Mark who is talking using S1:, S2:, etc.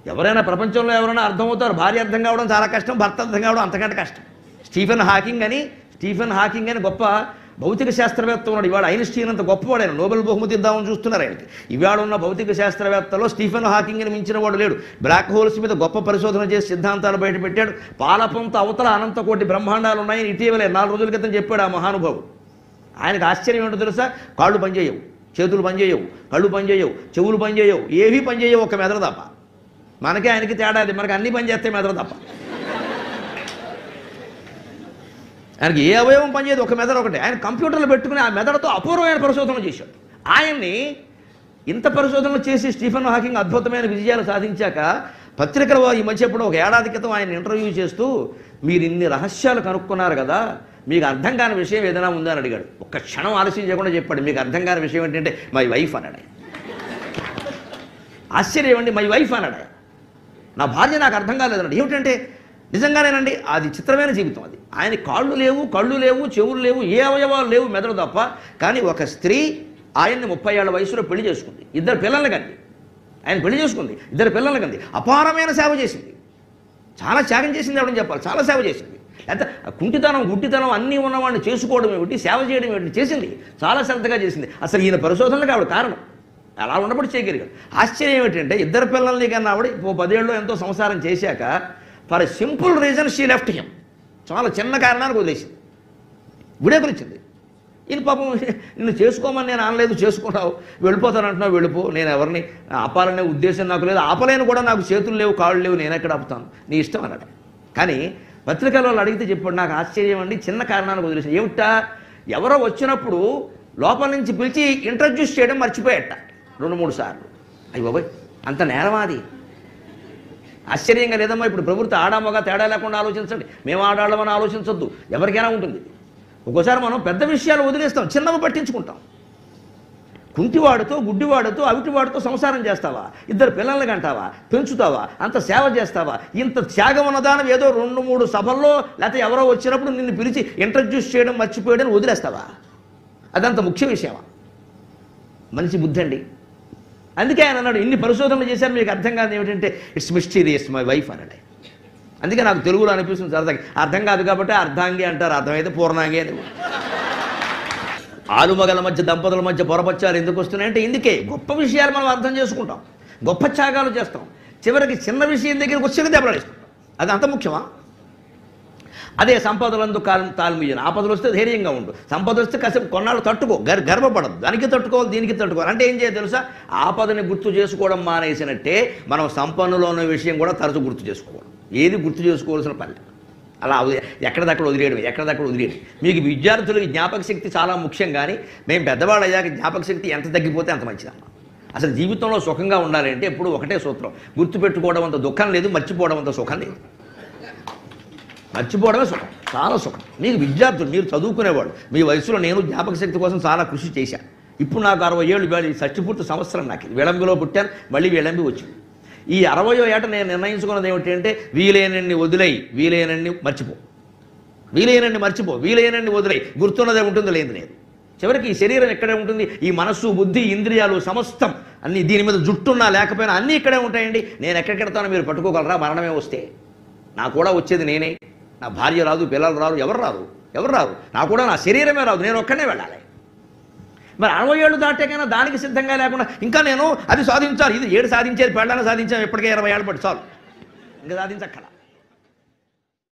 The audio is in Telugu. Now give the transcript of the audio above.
S1: ఎవరైనా ప్రపంచంలో ఎవరైనా అర్థమవుతారు భార్య అర్థం కావడం చాలా కష్టం భర్త అర్థం కావడం అంతకంటే కష్టం స్టీఫెన్ హాకింగ్ అని స్టీఫెన్ హాకింగ్ అని గొప్ప భౌతిక శాస్త్రవేత్త ఉన్నాడు ఇవాళ ఐన్స్టీన్ అంత గొప్పవాడు ఆయన నోబెల్ బహుమతి ఇద్దామని చూస్తున్నారు ఆయనకి ఇవాళ ఉన్న భౌతిక శాస్త్రవేత్తలో స్టీఫెన్ హాకింగ్ అని మించిన వాడు లేడు బ్లాక్ హోల్స్ మీద గొప్ప పరిశోధన చేసి సిద్ధాంతాలు బయటపెట్టాడు పాలపంత అవతల అనంత కోటి బ్రహ్మాండాలు ఉన్నాయని ఇటీవలే నాలుగు రోజుల క్రితం చెప్పాడు ఆ మహానుభావుడు ఆయనకు ఆశ్చర్యం ఏంటో తెలుసా కాళ్ళు పనిచేయవు చేతులు పనిచేయవు కళ్ళు పనిచేయవు చెవులు పనిచేయవు ఏవీ పనిచేయవు ఒక మెదడు తప్ప మనకే ఆయనకి తేడా అది మనకి అన్ని పని చేస్తే మెదడు తప్ప ఆయనకి ఏ అవయవం పనిచేయదు ఒక మెదడు ఒకటే ఆయన కంప్యూటర్లో పెట్టుకుని ఆ మెదడుతో అపూర్వమైన పరిశోధన చేశాడు ఆయన్ని ఇంత పరిశోధనలు చేసి స్టీఫెన్ హాకింగ్ అద్భుతమైన విజయాలు సాధించాక పత్రికలు ఈ మధ్య ఎప్పుడో ఒక ఏడాది క్రితం ఆయన ఇంటర్వ్యూ చేస్తూ మీరు ఇన్ని రహస్యాలు కనుక్కున్నారు కదా మీకు అర్థం కాని విషయం ఏదైనా ఉందా అని అడిగాడు ఒక్క క్షణం ఆలస్యం చేయకుండా చెప్పాడు మీకు అర్థం కాని విషయం ఏంటంటే మై వైఫ్ అన్నాడు ఆయన. ఆశ్చర్యం అండి మై వైఫ్ అన్నాడు ఆయన. నా భార్య నాకు అర్థం కాలేదండి ఏమిటంటే నిజంగానేనండి అది చిత్రమైన జీవితం అది ఆయన కాళ్ళు లేవు కళ్ళు లేవు చెవులు లేవు ఏ అవయవాలు లేవు మెదడు తప్ప కానీ ఒక స్త్రీ ఆయన్ని ముప్పై ఏళ్ల వయసులో పెళ్లి చేసుకుంది ఇద్దరు పిల్లల్ని కంది ఆయన పెళ్లి చేసుకుంది ఇద్దరు పిల్లల్ని కంది అపారమైన సేవ చేసింది చాలా త్యాగం చేసింది ఎవడని చెప్పాలి చాలా సేవ చేసింది లేకపోతే కుంటితనం గుడ్డితనం అన్నీ ఉన్నవాడిని చేసుకోవడం ఏమిటి సేవ చేయడం ఏమిటి చేసింది చాలా శ్రద్ధగా చేసింది అసలు ఈయన పరిశోధనలకు ఆవిడ కారణం అలా ఉన్నప్పుడు చేయగలిగాడు ఆశ్చర్యం ఏమిటంటే ఇద్దరు పిల్లల్ని కన్నా ఆవిడ ఓ పదేళ్ళు ఎంతో సంసారం చేశాక for simple reason she left him చాలా చిన్న కారణానికి వదిలేసింది విడేకునిచ్చింది ఈయన పాపం నిన్ను చేసుకోమని నేను అనలేదు చేసుకున్నావు వెళ్ళిపోతానంటున్నావు వెళ్ళిపో నేను ఎవరిని ఆపాలనే ఉద్దేశం నాకు లేదు ఆపలేను కూడా నాకు చేతులు లేవు కాళ్ళు లేవు నేను ఎక్కడ ఆపుతాను నీ ఇష్టం అన్నాడు కానీ పత్రికల వాళ్ళు అడిగితే చెప్పాడు నాకు ఆశ్చర్యం అండి చిన్న కారణానికి వదిలేసి ఏమిటా ఎవరో వచ్చినప్పుడు లోపల నుంచి పిలిచి ఇంట్రడ్యూస్ చేయడం మర్చిపోయట రెండు మూడు సార్లు అయ్యి బాబాయ్ అంత నేరమాది ఆశ్చర్యంగా లేదమ్మా ఇప్పుడు ప్రభుత్వం ఆడామగా తేడా లేకుండా ఆలోచించండి మేము ఆడాళ్ళమని ఆలోచించొద్దు ఎవరికైనా ఉంటుంది ఒక్కోసారి మనం పెద్ద విషయాలు వదిలేస్తాం చిన్నవి పట్టించుకుంటాం కుంటివాడితో గుడ్డివాడితో అవిటివాడితో సంసారం చేస్తావా ఇద్దరు పిల్లల్ని కంటావా పెంచుతావా అంత సేవ చేస్తావా ఇంత త్యాగం ఉన్నదానం ఏదో రెండు మూడు సభల్లో లేకపోతే ఎవరో వచ్చినప్పుడు నిన్ను పిలిచి ఇంట్రడ్యూస్ చేయడం మర్చిపోయడం వదిలేస్తావా అదంత ముఖ్య విషయమా మనిషి బుద్ధి అండి అందుకే ఆయన అన్నాడు ఇన్ని పరిశోధనలు చేశారు మీకు అర్థం కాదు ఏమిటంటే ఇట్స్ మిస్టీరియస్ మై వైఫ్ అన్నాడు ఆయన. అందుకే నాకు తెలుగులో అనిపిస్తుంది సరదాగా అర్థం కాదు కాబట్టి అర్ధాంగి అంటారు అర్థమైతే పూర్ణాంగి అని ఆలుమగల మధ్య దంపతుల మధ్య పొరపచ్చాలు ఎందుకు వస్తున్నాయంటే ఇందుకే గొప్ప విషయాలు మనం అర్థం చేసుకుంటాం గొప్ప త్యాగాలు చేస్తాం చివరికి చిన్న విషయం దగ్గరికి వచ్చాక దెబ్బలాడేసుకుంటాం అది అంత ముఖ్యమా అదే సంపదలందు కాలం తాల్మీయను ఆపదలు వస్తే ధైర్యంగా ఉండు సంపద వస్తే కాసేపు కొన్నాళ్ళు తట్టుకో గర్ గర్వపడదు దానికి తట్టుకోవాలి దీనికి తట్టుకోవాలి అంటే ఏం చేయాలి తెలుసా ఆపదని గుర్తు చేసుకోవడం మానేసినట్టే మనం సంపన్నులో ఉన్న విషయం కూడా తరచు గుర్తు చేసుకోవాలి ఏది గుర్తు చేసుకోవాల్సిన పని లేదు. అలా వదిలే ఎక్కడిదక్కడ వదిలేయడం ఎక్కడిదక్కడ వదిలేయడం మీకు విద్యార్థులకి జ్ఞాపక శక్తి చాలా ముఖ్యం కానీ మేము పెద్దవాళ్ళు అయ్యాక జ్ఞాపక శక్తి ఎంత తగ్గిపోతే అంత మంచిదమ్మా అసలు జీవితంలో సుఖంగా ఉండాలి అంటే ఎప్పుడు ఒకటే సూత్రం గుర్తుపెట్టుకోవడం అంత దుఃఖం లేదు మర్చిపోవడం అంత సుఖం లేదు మర్చిపోవడమే సుఖం చాలా సుఖం మీకు విద్యార్థులు మీరు చదువుకునేవాళ్ళు మీ వయసులో నేను జ్ఞాపక శక్తి కోసం చాలా కృషి చేశాను ఇప్పుడు నాకు అరవై ఏళ్ళు వేళ షష్టిపూర్తి సంవత్సరం నాకు ఇది విళంబిలో పుట్టాను మళ్ళీ విళంబి వచ్చింది ఈ అరవయో ఏట నేను నిర్ణయించుకున్నది ఏమిటి అంటే వీలైనన్ని వదిలేయి వీలైనన్ని మర్చిపో వీలైనన్ని మర్చిపో వీలైనన్ని వదిలేయి గుర్తున్నదే ఉంటుంది లేదు లేదు చివరికి ఈ శరీరం ఎక్కడే ఉంటుంది ఈ మనస్సు బుద్ధి ఇంద్రియాలు సమస్తం అన్ని దీని మీద జుట్టున్నా లేకపోయినా అన్నీ ఇక్కడే ఉంటాయండి నేను ఎక్కడికెడతానో మీరు పట్టుకోగలరా మరణమే వస్తే నా కూడా వచ్చేది నేనే నా భార్య రాదు పిల్లలు రారు ఎవరు రారు ఎవరు రారు నా కూడా నా శరీరమే రాదు నేను ఒక్కనే వెళ్ళాలి మరి అరవై ఏళ్ళు దాటాకైనా దానికి సిద్ధంగా లేకుండా ఇంకా నేను అది సాధించాలి ఇది ఏడు సాధించేది పెళ్ళని సాధించాం ఇప్పటికే ఇరవై ఏళ్ళు పట్టి చాలు ఇంకా సాధించక్కల